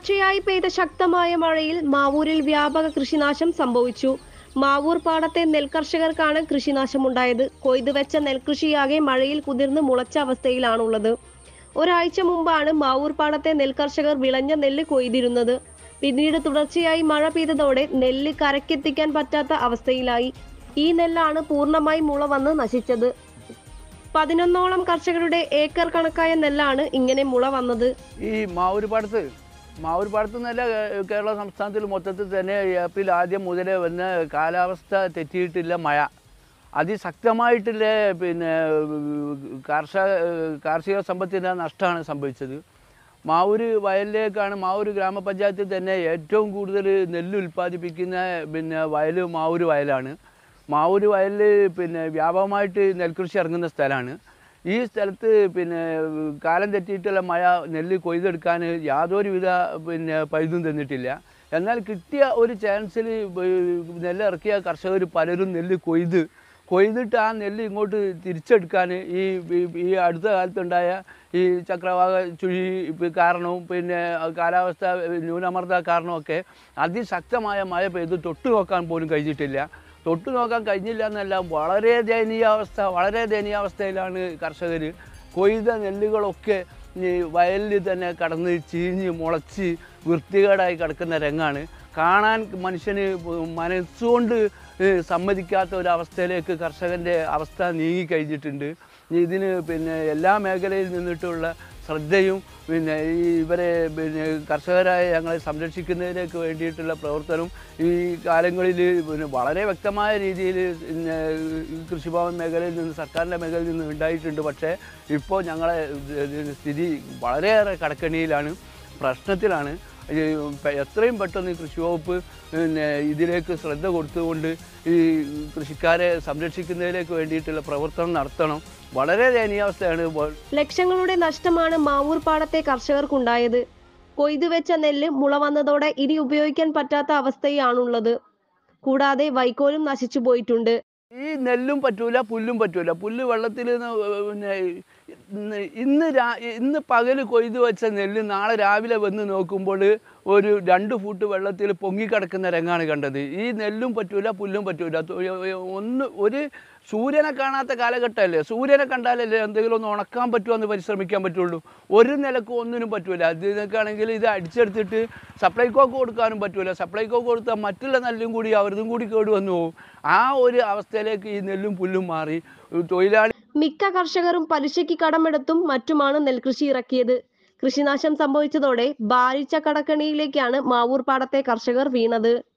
തുടർച്ചയായി പെയ്ത ശക്തമായ മഴയിൽ മാവൂരിൽ വ്യാപക കൃഷിനാശം സംഭവിച്ചു മാവൂർ പാടത്തെ നെൽകർഷകർക്കാണ് കൃഷിനാശമുണ്ടായത് കൊയ്തുവെച്ച നെൽകൃഷിയാകെ മഴയിൽ കുതിർന്ന് മുളച്ച അവസ്ഥയിലാണുള്ളത് ഒരാഴ്ച മുമ്പാണ് മാവൂർ പാടത്തെ നെൽകർഷകർ വിളഞ്ഞ നെല്ല് കൊയ്തിരുന്നത് പിന്നീട് തുടർച്ചയായി മഴ പെയ്തതോടെ നെല്ല് കരക്കെത്തിക്കാൻ പറ്റാത്ത അവസ്ഥയിലായി ഈ നെല്ലാണ് പൂർണ്ണമായി മുള വന്ന് നശിച്ചത് പതിനൊന്നോളം കർഷകരുടെ ഏക്കർ കണക്കായ നെല്ലാണ് ഇങ്ങനെ മുള വന്നത് ഈ മാവൂർപാടത്ത് മാവൂർപാടത്ത് എന്നല്ല കേ- കേരള സംസ്ഥാനത്തിൽ മൊത്തത്തിൽ തന്നെ ഏപ്രിൽ ആദ്യം മുതലേ വന്ന കാലാവസ്ഥ തെറ്റിയിട്ടില്ല മഴ അതിശക്തമായിട്ടുള്ള പിന്നെ കാർഷിക കാർഷിക സമ്പത്തിൻ്റെ നഷ്ടമാണ് സംഭവിച്ചത് മാവൂര് വയലിലേക്കാണ് മാവൂര് ഗ്രാമപഞ്ചായത്തിൽ തന്നെ ഏറ്റവും കൂടുതൽ നെല്ല് ഉൽപ്പാദിപ്പിക്കുന്ന പിന്നെ വയൽ മാവൂര് വയലാണ് മാവൂര് വയലിൽ പിന്നെ വ്യാപകമായിട്ട് നെൽകൃഷി ഇറങ്ങുന്ന സ്ഥലമാണ് ഈ സ്ഥലത്ത് പിന്നെ കാലം തെറ്റിയിട്ടുള്ള മഴ നെല്ല് കൊയ്തെടുക്കാൻ യാതൊരുവിധ പിന്നെ പഴുതും തന്നിട്ടില്ല എന്നാൽ കിട്ടിയ ഒരു ചാൻസിൽ നെല്ല് ഇറക്കിയ കർഷകർ പലരും നെല്ല് കൊയ്ത് കൊയ്തിട്ട് ആ നെല്ല് ഇങ്ങോട്ട് തിരിച്ചെടുക്കാൻ ഈ ഈ- ഈ അടുത്ത കാലത്തുണ്ടായ ഈ ചക്രവാക ചുഴി ഇപ്പ കാരണവും പിന്നെ കാലാവസ്ഥ ന്യൂനമർദ്ദ കാരണമൊക്കെ അതിശക്തമായ മഴ പെയ്ത് തൊട്ട് നോക്കാൻ പോലും കഴിഞ്ഞിട്ടില്ല തൊട്ട് നോക്കാൻ കഴിഞ്ഞില്ല എന്നല്ല വളരെ ദയനീയാവസ്ഥ വളരെ ദയനീയാവസ്ഥയിലാണ് കർഷകർ കൊയ്ത നെല്ലുകളൊക്കെ ഈ വയലിൽ തന്നെ കടന്ന് ചീഞ്ഞ് മുളച്ച് വൃത്തികേടായി കിടക്കുന്ന രംഗാണ് കാണാൻ മനുഷ്യന് മനസ്സുകൊണ്ട് ഏഹ് സമ്മതിക്കാത്ത ഒരവസ്ഥയിലേക്ക് കർഷകൻ്റെ അവസ്ഥ നീങ്ങിക്കഴിഞ്ഞിട്ടുണ്ട് ഇതിന് പിന്നെ എല്ലാ മേഖലയിൽ നിന്നിട്ടുള്ള ശ്രദ്ധയും പിന്നെ ഈ ഇവരെ പിന്നെ കർഷകരായ ഞങ്ങളെ സംരക്ഷിക്കുന്നതിലേക്ക് വേണ്ടിയിട്ടുള്ള പ്രവർത്തനം ഈ കാലങ്ങളിൽ പിന്നെ വളരെ വ്യക്തമായ രീതിയിൽ പിന്നെ ഈ കൃഷിഭവൻ മേഖലയിൽ നിന്ന് സർക്കാരിൻ്റെ മേഖലയിൽ നിന്ന് ഉണ്ടായിട്ടുണ്ട് പക്ഷേ ഇപ്പോൾ ഞങ്ങളെ ഇത് സ്ഥിതി വളരെയേറെ കടക്കണിയിലാണ് പ്രശ്നത്തിലാണ് ഈ പ- എത്രയും പെട്ടെന്ന് ഈ കൃഷി വകുപ്പ് പിന്നെ ഇതിലേക്ക് ശ്രദ്ധ കൊടുത്തുകൊണ്ട് ഈ കൃഷിക്കാരെ സംരക്ഷിക്കുന്നതിലേക്ക് വേണ്ടിയിട്ടുള്ള പ്രവർത്തനം നടത്തണം വളരെ ദയനീയാവസ്ഥയാണ് ഇപ്പോൾ ലക്ഷങ്ങളുടെ നഷ്ടമാണ് മാവൂർ പാടത്തെ കർഷകർക്കുണ്ടായത് കൊയ്തുവെച്ച നെല്ല് മുള വന്നതോടെ ഇനി ഉപയോഗിക്കാൻ പറ്റാത്ത അവസ്ഥയാണുള്ളത് കൂടാതെ വൈക്കോലും നശിച്ചു പോയിട്ടുണ്ട് ഈ നെല്ലും പറ്റൂല പുല്ലും പറ്റൂല പുല്ല് വെള്ളത്തിൽ പിന്നെ ഇന്ന് ഇന്ന് രാ ഇന്ന് പകൽ കൊയ്ത് വെച്ച നെല്ല് നാളെ രാവിലെ വന്ന് നോക്കുമ്പോൾ ഒരു രണ്ട് ഫൂട്ട് വെള്ളത്തിൽ പൊങ്ങിക്കിടക്കുന്ന രംഗാണ് കണ്ടത് ഈ നെല്ലും പറ്റൂല പുല്ലും പറ്റൂല തൊ- ഒന്ന് ഒരു സൂര്യനെ കാണാത്ത കാലഘട്ടമല്ലേ സൂര്യനെ കണ്ടാലല്ലേ എന്തെങ്കിലും ഒന്ന് ഉണക്കാൻ പറ്റുമെന്ന് പരിശ്രമിക്കാൻ പറ്റുള്ളൂ ഒരു നിലക്കും ഒന്നിനും പറ്റൂല ഇതിനൊക്കെയാണെങ്കിൽ ഇത് അടിച്ചെടുത്തിട്ട് സപ്ലൈക്കോക്ക് കൊടുക്കാനും പറ്റൂല സപ്ലൈക്കോ കൊടുത്താൽ മറ്റുള്ള നെല്ലും കൂടി അവരതും കൂടി കേട് വന്നു പോകും ആ ഒരു അവസ്ഥയിലേക്ക് ഈ നെല്ലും പുല്ലും മാറി തൊഴിലാളി മിക്ക കർഷകരും പലിശയ്ക്ക് കടമെടുത്തും മറ്റുമാണ് നെൽകൃഷി ഇറക്കിയത് കൃഷിനാശം സംഭവിച്ചതോടെ ഭാരിച്ച കടക്കണിയിലേക്കാണ് മാവൂർ പാടത്തെ കർഷകർ വീണത്